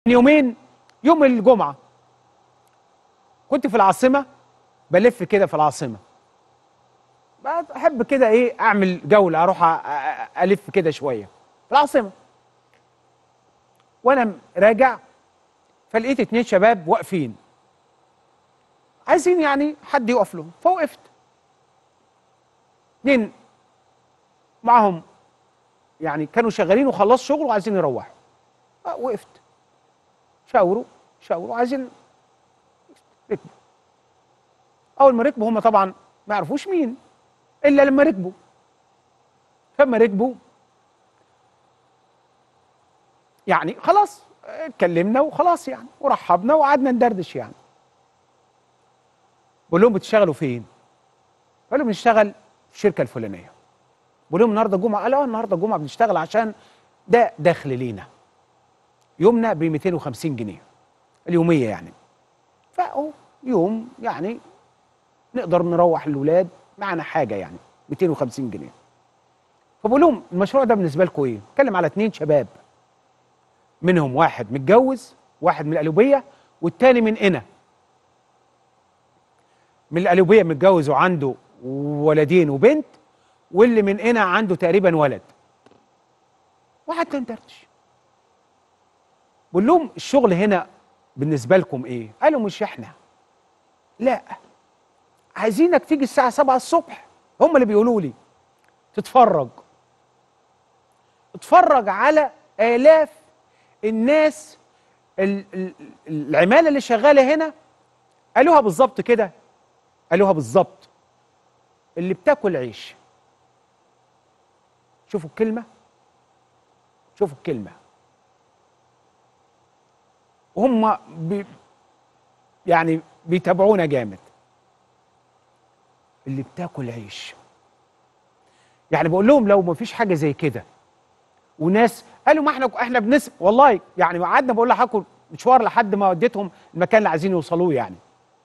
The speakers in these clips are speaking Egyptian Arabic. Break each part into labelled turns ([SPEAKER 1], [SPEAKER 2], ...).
[SPEAKER 1] من يومين يوم الجمعة كنت في العاصمة بلف كده في العاصمة بحب كده ايه اعمل جولة اروح أ- أ- الف كده شوية في العاصمة وانا راجع فلقيت اتنين شباب واقفين عايزين يعني حد يقف لهم فوقفت اتنين معاهم يعني كانوا شغالين وخلصوا شغل وعايزين يروحوا آه، وقفت شاوروا شاوروا عايزين ركبوا اول ما ركبوا هم طبعا ما يعرفوش مين الا لما ركبوا فلما ركبوا يعني خلاص آه، اتكلمنا وخلاص يعني ورحبنا وقعدنا ندردش يعني بقول لهم بتشتغلوا فين؟ قالوا بنشتغل في الشركه الفلانيه بقول لهم النهارده جمعه قالوا اه النهارده جمعه بنشتغل عشان ده دخل لينا يومنا ب 250 جنيه اليوميه يعني فاهو يوم يعني نقدر نروح الاولاد معنا حاجه يعني 250 جنيه فبقول لهم المشروع ده بالنسبه لكم ايه؟ اتكلم على اتنين شباب منهم واحد متجوز واحد من القلوبيه والتاني من قنا من القلوبيه متجوز وعنده ولدين وبنت واللي من قنا عنده تقريبا ولد وقعدنا ندردش بقول لهم الشغل هنا بالنسبه لكم ايه؟ قالوا مش احنا لا عايزينك تيجي الساعه 7 الصبح هم اللي بيقولوا لي تتفرج اتفرج على آلاف الناس ال- ال- العمالة اللي شغالة هنا قالوها بالظبط كده قالوها بالظبط اللي بتاكل عيش شوفوا الكلمة شوفوا الكلمة وهم بي يعني بيتابعونا جامد اللي بتاكل عيش يعني بقول لهم لو ما فيش حاجة زي كده وناس قالوا ما احنا احنا بنسب والله يعني قعدنا بقول لحضراتكم مشوار لحد ما وديتهم المكان اللي عايزين يوصلوه يعني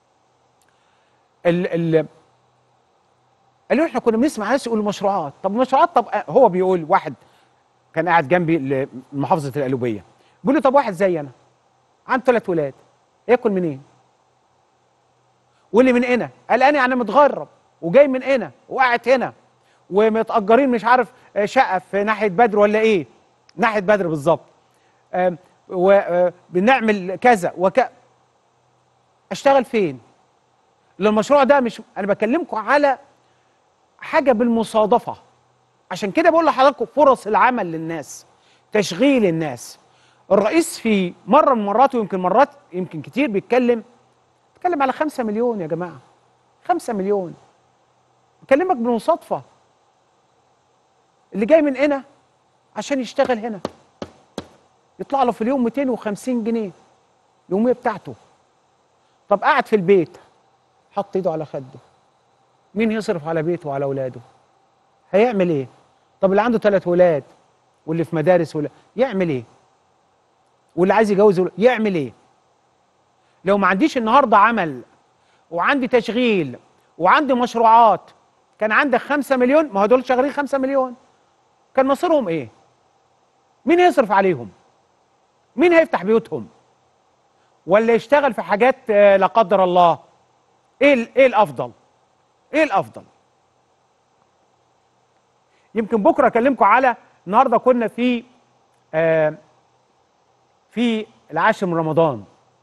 [SPEAKER 1] ال ال قالوا احنا كنا بنسمع ناس يقولوا مشروعات طب مشروعات طب آه، هو بيقول واحد كان قاعد جنبي محافظه القلوبيه بيقول لي طب واحد زي انا عنده ثلاث ولاد ياكل منين؟ واللي من هنا قال انا يعني متغرب وجاي من هنا وقاعد هنا ومتأجرين مش عارف آه، شقة في ناحية بدر ولا ايه ناحية بدر بالظبط آم، وبنعمل كذا وك اشتغل فين لأن المشروع ده مش انا بكلمكم على حاجة بالمصادفة عشان كده بقول لحضراتكم فرص العمل للناس تشغيل الناس الرئيس في مرة من مرات ويمكن مرات يمكن كتير بيتكلم بيتكلم على خمسة مليون يا جماعة خمسة مليون بكلمك بالمصادفة اللي جاي من هنا عشان يشتغل هنا يطلع له في اليوم 250 جنيه اليومية بتاعته طب قاعد في البيت حط ايده على خده مين يصرف على بيته وعلى اولاده هيعمل ايه طب اللي عنده ثلاث ولاد واللي في مدارس ولا يعمل ايه واللي عايز يجوز ولاد يعمل ايه لو ما عنديش النهارده عمل وعندي تشغيل وعندي مشروعات كان عندك خمسة مليون ما هو دول شغالين خمسة مليون كان مصيرهم ايه مين يصرف عليهم مين هيفتح بيوتهم ولا يشتغل في حاجات آه، لا قدر الله ايه ال- ايه الافضل ايه الافضل يمكن بكره اكلمكم على النهارده كنا في آه في العاشر من رمضان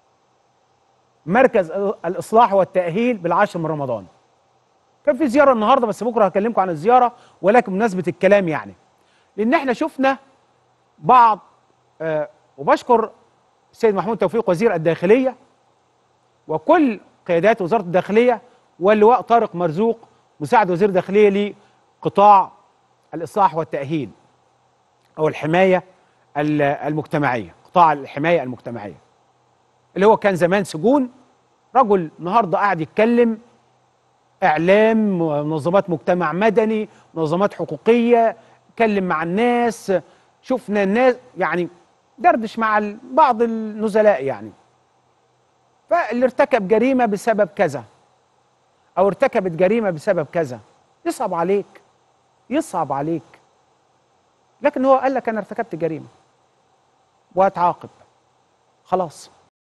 [SPEAKER 1] مركز الاصلاح والتاهيل بالعاشر من رمضان كان في زياره النهارده بس بكره هكلمكم عن الزياره ولكن بمناسبه الكلام يعني لان احنا شفنا بعض آه وبشكر السيد محمود توفيق وزير الداخليه وكل قيادات وزاره الداخليه واللواء طارق مرزوق مساعد وزير الداخليه لقطاع الاصلاح والتاهيل او الحمايه ال- المجتمعيه قطاع الحمايه المجتمعيه اللي هو كان زمان سجون رجل النهارده قاعد يتكلم اعلام منظمات مجتمع مدني منظمات حقوقيه اتكلم مع الناس شفنا الناس يعني دردش مع ال- بعض النزلاء يعني فاللي ارتكب جريمه بسبب كذا او ارتكبت جريمه بسبب كذا يصعب عليك يصعب عليك لكن هو قال لك انا ارتكبت جريمه وهتعاقب خلاص